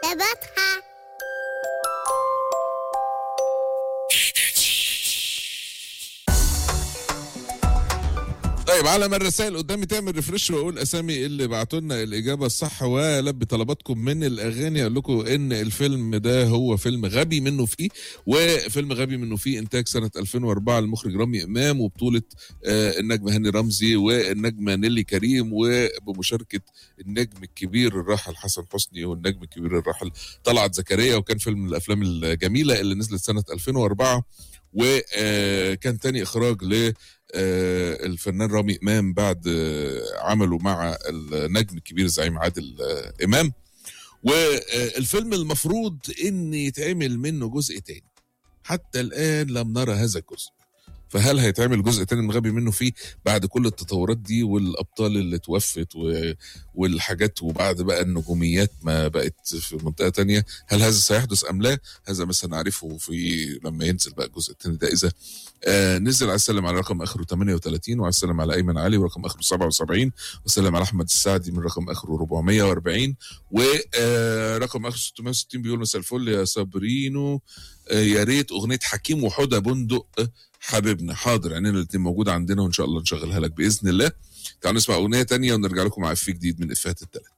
مكتبتها طيب على ما الرسائل قدامي تعمل ريفرش واقول اسامي اللي بعتوا لنا الاجابه الصح والبي طلباتكم من الاغاني اقول لكم ان الفيلم ده هو فيلم غبي منه فيه وفيلم غبي منه فيه انتاج سنه 2004 المخرج رامي امام وبطوله آه، النجم هاني رمزي والنجمه نيلي كريم وبمشاركه النجم الكبير الراحل حسن حسني والنجم الكبير الراحل طلعت زكريا وكان فيلم من الافلام الجميله اللي نزلت سنه 2004 وكان تاني اخراج ل آه، الفنان رامي امام بعد آه، عمله مع النجم الكبير الزعيم عادل آه، امام والفيلم المفروض ان يتعمل منه جزء تاني حتى الان لم نرى هذا الجزء فهل هيتعمل جزء تاني من غبي منه فيه بعد كل التطورات دي والابطال اللي توفت و... والحاجات وبعد بقى النجوميات ما بقت في منطقه تانية هل هذا سيحدث ام لا هذا ما سنعرفه في لما ينزل بقى الجزء التاني ده اذا آه نزل على السلم على رقم اخره 38 وعلى السلم على ايمن علي ورقم اخره 77 وسلم على احمد السعدي من رقم اخره 440 ورقم اخره 660 بيقول مساء الفل يا صابرينو آه يا ريت اغنيه حكيم وحدى بندق آه، حبيبنا حاضر عينينا الاثنين موجوده عندنا وان شاء الله نشغلها لك باذن الله تعالوا نسمع اغنيه تانية ونرجع لكم مع افيه جديد من افيهات الثلاث